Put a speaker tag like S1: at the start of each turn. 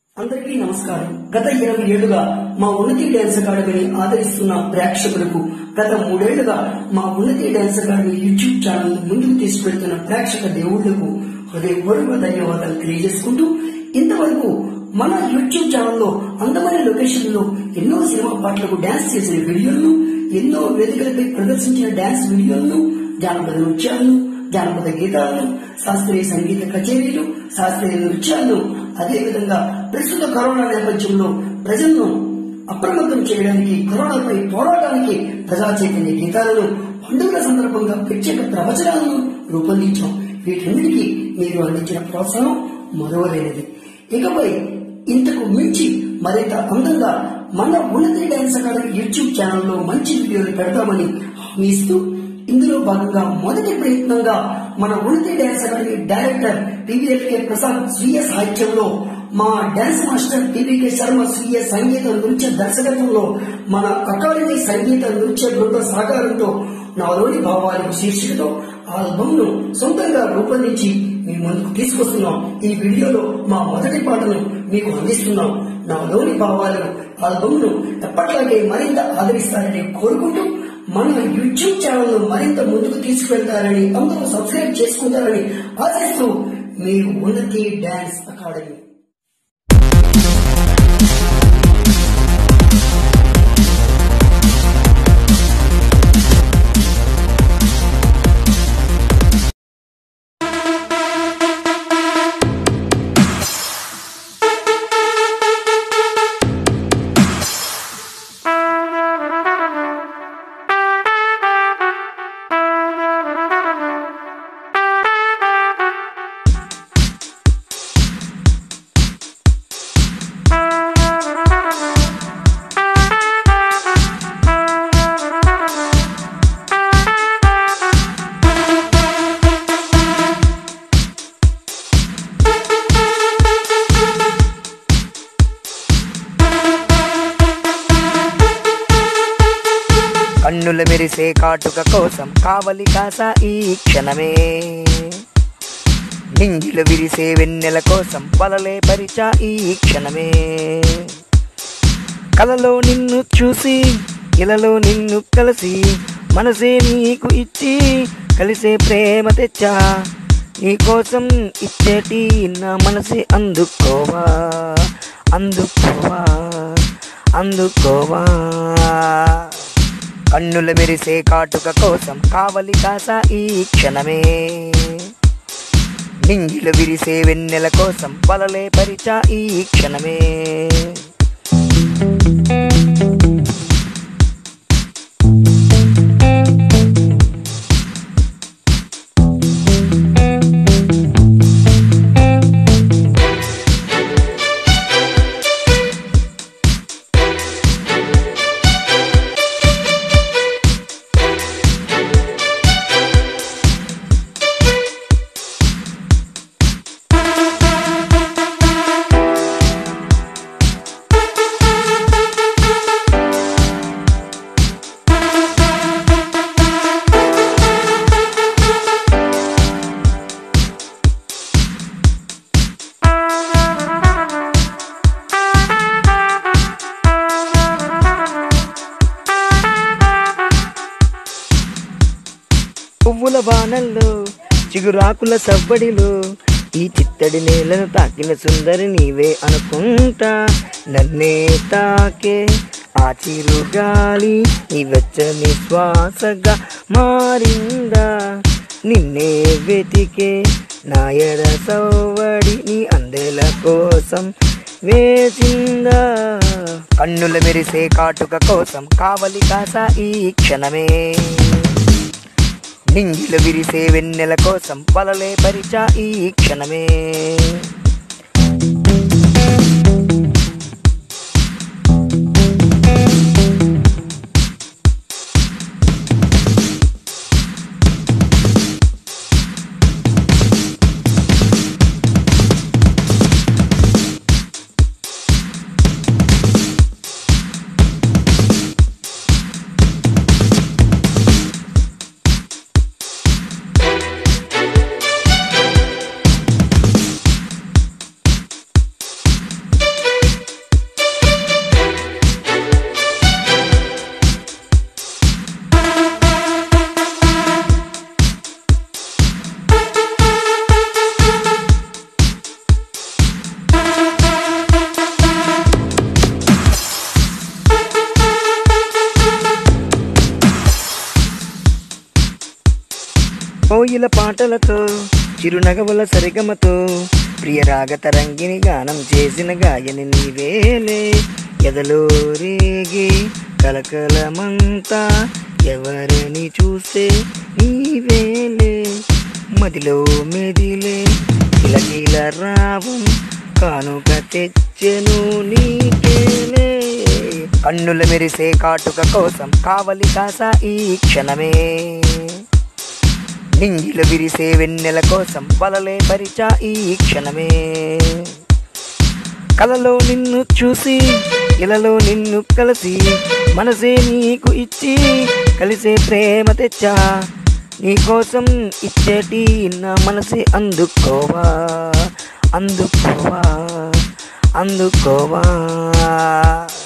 S1: అందరికీ నమస్కారం గత ఇరవై ఏళ్లుగా మా ఉన్నతి డ్యాన్స్ అకాడమీని ఆదరిస్తున్న ప్రేక్షకులకు గత మూడేళ్లుగా మా ఉన్నతి డ్యాన్స్ అకాడమీ యూట్యూబ్ ఛానల్ ముందుకు తీసుకెళ్తున్న ప్రేక్షక దేవుళ్లకు హృదయపూర్వక ధన్యవాదాలు తెలియజేసుకుంటూ ఇంతవరకు మన యూట్యూబ్ ఛానల్లో అందమైన లొకేషన్లో ఎన్నో సినిమా పాటలకు డ్యాన్స్ చేసిన వీడియోలను ఎన్నో వేదికలపై ప్రదర్శించిన డ్యాన్స్ వీడియోలను జానపద నృత్యాలను జానపద గీతాలను శాస్త్రీయ సంగీత కచేరీలు శాస్త్రీయ నృత్యాలను అదేవిధంగా ప్రస్తుత కరోనా నేపథ్యంలో ప్రజలను అప్రమత్తం చేయడానికి కరోనాపై పోరాటానికి ప్రజా చైతన్య గీతాలను పండుగల సందర్భంగా ప్రత్యేక ప్రవచనాలను రూపొందించాం వీటన్నిటికీ మీరు అందించిన ప్రోత్సాహం మరవలేనిది ఇకపై ఇంతకు మించి మరింత అందంగా మన ఉన్నతి డ్యాన్స్ అకాడమీ యూట్యూబ్ ఛానల్లో మంచి వీడియోలు పెడతామని హామీ ఇస్తూ ఇందులో భాగంగా మొదటి ప్రయత్నంగా మన Unnathi dance academy director PVLK Prasad స్వీయ సాహిత్యంలో మా డ్యాన్స్ మాస్టర్ పివికే శర్మ స్వీయ సంగీత నృత్య దర్శకత్వంలో మన అకాడమీ సంగీత నృత్య బృంద సహకారంతో నాలోని భావాలకు శీర్షికతో ఆల్బమ్ ను సొంతంగా రూపొందించి మీ ముందుకు తీసుకొస్తున్నాం ఈ వీడియోలో మా మొదటి పాటను మీకు అందిస్తున్నాం నాలోని భావాలు ఆల్బమ్ ను ఎప్పట్లాగే మరింత ఆదరిస్తారని కోరుకుంటూ మన యూట్యూబ్ ఛానల్ ను మరింత ముందుకు తీసుకువెళ్తారని అందరూ సబ్స్క్రైబ్ చేసుకుంటారని ఆశిస్తూ మీరు ఉన్నతి డాన్స్ అకాడమీ
S2: కన్నుల మెరిసే కాటుక కోసం కావలి కాస ఈ క్షణమే నింగిలు విరిసే వెన్నెల కోసం వలలే పరిచా ఈ క్షణమే కలలో నిన్ను చూసి ఇలలో నిన్ను కలిసి మనసే నీకు ఇచ్చి కలిసే ప్రేమ తెచ్చా నీ కోసం ఇచ్చేటి నా మనసే అందుకోవా అందుకోవా అందుకోవా కన్నుల మెరిసే కాటుక కోసం కావలి కాస ఈ క్షణమే నింగిలు విరిసే వెన్నెల కోసం వలలే పరిచా ఈ క్షణమే పువ్వుల బాణల్లో చిగురాకుల సవ్వడిలో ఈ చిత్తడి నేలను తాకిన సుందరి నీవే అనుకుంటా నన్నే తాకే ఆ చిరుగాలి నీ వెచ్చని శ్వాసగా మారిందా నిన్నే వెతికే నా ఎడ సవ్వడి నీ అందెల కోసం వేసిందా కన్నుల మెరిసే కాటుక కోసం కావలి కాస ఈ క్షణమే నింగిలు విరిసే వెన్నెల కోసం వలలే పరిచా ఈ క్షణమే కోయిల పాటలతో చిరునగవుల సరిగమతో ప్రియరాగ తరంగిణి గానం చేసిన గాయని నీవేలే ఎదలో రేగి కలకలమంతా ఎవరిని చూస్తే నీవేలే మదిలో మెదిలే కిలకిల రావం కానుక తెచ్చెను నీకేలే కన్నుల మెరిసే కాటుక కోసం కావలి కాసా ఈ క్షణమే నింగిల విరిసే వెన్నెల కోసం వలలే పరిచా ఈ క్షణమే కలలో నిన్ను చూసి ఇలలో నిన్ను కలిసి మనసే నీకు ఇచ్చి కలిసే ప్రేమ తెచ్చా నీకోసం ఇచ్చేటి నా మనసే అందుకోవా అందుకోవా అందుకోవా